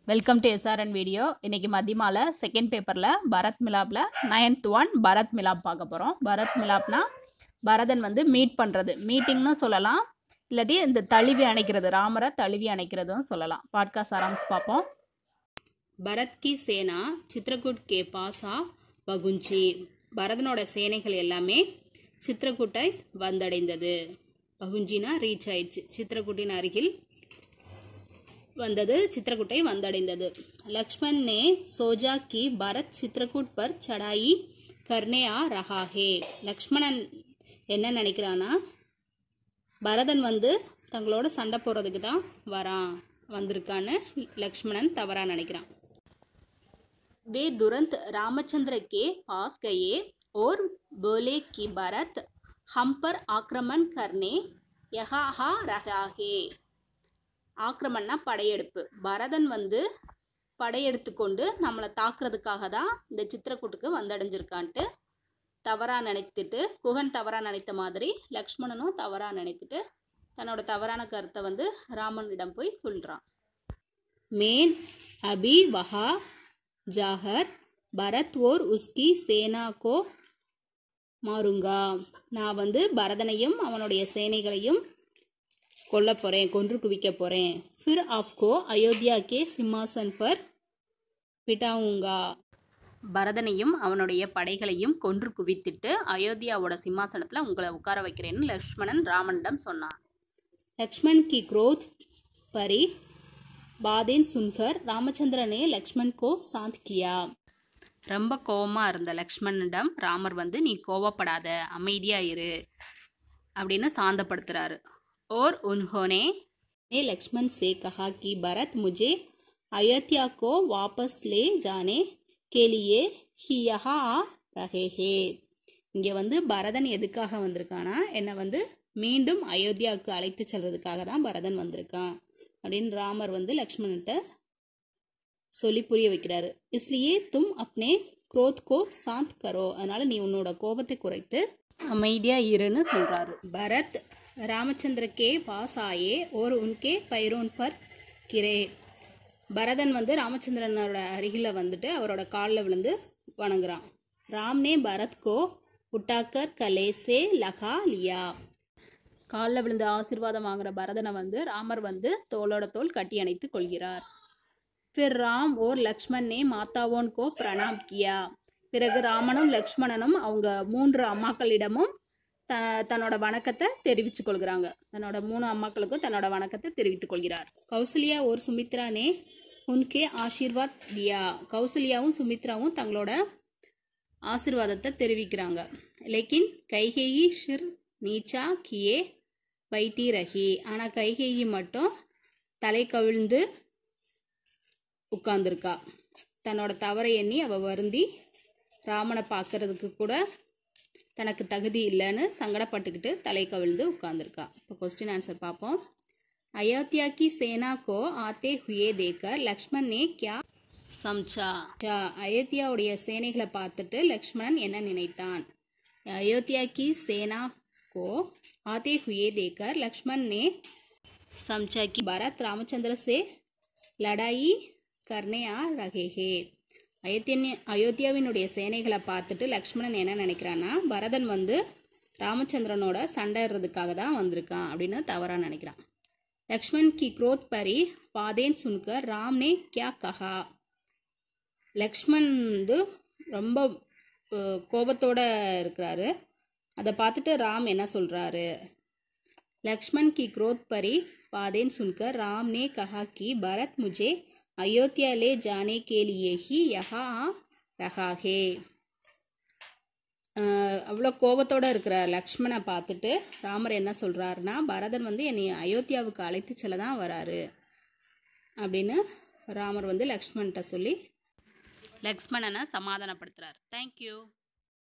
welcome to SRN video இன்னைக்கு மதியமால second பேப்பரில் பரத் மிலாப்பில் நைன்த் ஒன் பரத் மிலாப் பார்க்க போகிறோம் பரத் மிலாப்னா பரதன் வந்து மீட் பண்ணுறது மீட்டிங்னு சொல்லலாம் இல்லாட்டி இந்த தழுவி அணைக்கிறது ராமரை தழுவி அணைக்கிறதும் சொல்லலாம் பாட்காஸ்ட் ஆரம்பிச்சு பார்ப்போம் பரத் கி சேனா சித்ரகூட் கே பாசா பகுஞ்சி பரதனோட சேனைகள் எல்லாமே சித்ரகூட்டை வந்தடைந்தது பகுஞ்சினா ரீச் ஆயிடுச்சு சித்ரகூட்டின் அருகில் வந்தது चित्रकूट वंदடைந்தது लक्ष्मण ने सोचा कि भरत चित्रकूट पर चढ़ाई करने आ रहा है லக்ஷ்மணன் என்ன நினைக்கிறானா பரதன் வந்து தங்களோட சண்டை போடுறதுக்கு தான் வரான் வந்திருக்கான்னு லக்ஷ்மணன் தவறா நினைக்கிறான் वे तुरंत रामचंद्र के पास गए और बोले कि भरत हम पर आक्रमण करने यहाँ आ रहा है ஆக்கிரமணா படையெடுப்பு பரதன் வந்து படையெடுத்து கொண்டு நம்மளை தாக்குறதுக்காக தான் இந்த சித்திரக்கூட்டுக்கு வந்தடைஞ்சிருக்கான்ட்டு தவறாக நினைத்துட்டு குகன் தவறாக நினைத்த மாதிரி லக்ஷ்மணனும் தவறாக நினைத்துட்டு தன்னோட தவறான கருத்தை வந்து ராமனிடம் போய் சொல்கிறான் மேன் அபி வஹா ஜாகர் பரத் ஓர் உஸ்கி சேனாக்கோ மாறுங்கா நான் வந்து பரதனையும் அவனுடைய சேனைகளையும் கொல்ல போகிறேன் கொன்று குவிக்க போகிறேன் ஃபிர் ஆப்கோ அயோத்தியா கே சிம்மாசன் பர் பிட்டாவுங்கா பரதனையும் அவனுடைய படைகளையும் கொன்று குவித்துட்டு அயோத்தியாவோட சிம்மாசனத்தில் உங்களை உட்கார வைக்கிறேன்னு லக்ஷ்மணன் ராமனிடம் சொன்னான் லக்ஷ்மண் கி குரோத் பரி பாதேன் சுன்கர் ராமச்சந்திரனே லக்ஷ்மண் கோ சாந்த் கியா ரொம்ப கோபமாக இருந்த லக்ஷ்மணனிடம் ராமர் வந்து நீ கோவப்படாத அமைதியாக இரு அப்படின்னு சாந்தப்படுத்துகிறாரு और उन्होंने ने लक्ष्मण से कहा कि भरत मुझे अयोध्या को वापस ले जाने के लिए ही यहाँ आ रहे हैं இங்கே வந்து பரதன் எதுக்காக வந்திருக்கானா என்னை வந்து மீண்டும் அயோத்தியாவுக்கு அழைத்து செல்றதுக்காக தான் பரதன் வந்திருக்கான் அப்படின்னு ராமர் வந்து லக்ஷ்மணன்ட்ட சொல்லி புரிய வைக்கிறாரு இஸ்லியே தும் அப்னே குரோத் கோ சாந்த் கரோ அதனால நீ உன்னோட கோபத்தை குறைத்து அமைதியா இருன்னு சொல்றாரு பரத் ராமச்சந்திர கே பாஸ் ஆயே ஒரு உன்கே பைரோன் பர் கிரே பரதன் வந்து ராமச்சந்திரனோட அருகில் வந்துட்டு அவரோட காலில் விழுந்து வணங்குறான் ராம்னே பரத் கோ உட்டாக்கர் கலேசே லகா லியா காலில் விழுந்து ஆசீர்வாதம் வாங்குற பரதனை வந்து ராமர் வந்து தோளோட தோல் கட்டி அணைத்து கொள்கிறார் फिर ராம் ஓர் லக்ஷ்மண் நே மாத்தாவோன் கோ பிரணாம் கியா பிறகு ராமனும் லக்ஷ்மணனும் அவங்க மூன்று அம்மாக்களிடமும் த தன்னோட வணக்கத்தை தெரிவித்துக் கொள்கிறாங்க தன்னோட மூணு அம்மாக்களுக்கும் தன்னோட வணக்கத்தை தெரிவித்துக் கொள்கிறார் கௌசல்யா ஒரு சுமித்ரானே உன்கே ஆசீர்வாத் தியா கௌசல்யாவும் சுமித்ராவும் தங்களோட ஆசீர்வாதத்தை தெரிவிக்கிறாங்க லேக்கின் கைகேயி ஷிர் நீச்சா கியே வைட்டி ரஹி ஆனால் கைகேயி மட்டும் தலை கவிழ்ந்து உட்கார்ந்துருக்கா தன்னோட தவறை எண்ணி அவள் வருந்தி ராமனை பார்க்கறதுக்கு கூட தனக்கு தகுதி இல்லைன்னு சங்கடப்பட்டுக்கிட்டு தலை கவிழ்ந்து உட்கார்ந்துருக்கா இப்போ கொஸ்டின் ஆன்சர் பார்ப்போம் अयोध्या की सेना को आते हुए देखकर लक्ष्मण ने क्या समझा அயோத்தியாவுடைய சேனைகளை பார்த்துட்டு லக்ஷ்மணன் என்ன நினைத்தான் अयोध्या की सेना को आते हुए देखकर लक्ष्मण ने समझा कि भारत रामचंद्र से लड़ाई करने आ रहे हैं அயோத்தியன் அயோத்தியாவினுடைய சேனைகளை பார்த்துட்டு லக்ஷ்மணன் என்ன நினைக்கிறான்னா பரதன் வந்து ராமச்சந்திரனோட சண்டைறதுக்காக தான் வந்திருக்கான் அப்படின்னு தவறாக நினைக்கிறான் லக்ஷ்மண் கி குரோத் பரி பாதேன் சுன்கர் ராம்னே கியா கஹா லக்ஷ்மண் வந்து ரொம்ப கோபத்தோட இருக்கிறாரு அதை பார்த்துட்டு ராம் என்ன சொல்கிறாரு லக்ஷ்மண் கி குரோத் பரி பாதேன் சுன்கர் ராம் ने कहा कि भरत मुझे अयोध्या ले जाने के लिए ही यहाँ रहा है அவ்வளோ கோபத்தோடு இருக்கிற லக்ஷ்மணை பார்த்துட்டு ராமர் என்ன சொல்கிறாருன்னா பரதன் வந்து என்னை அயோத்தியாவுக்கு அழைத்து செல்ல தான் வராரு அப்படின்னு ராமர் வந்து லக்ஷ்மண்கிட்ட சொல்லி லக்ஷ்மணனை சமாதானப்படுத்துகிறார் தேங்க்யூ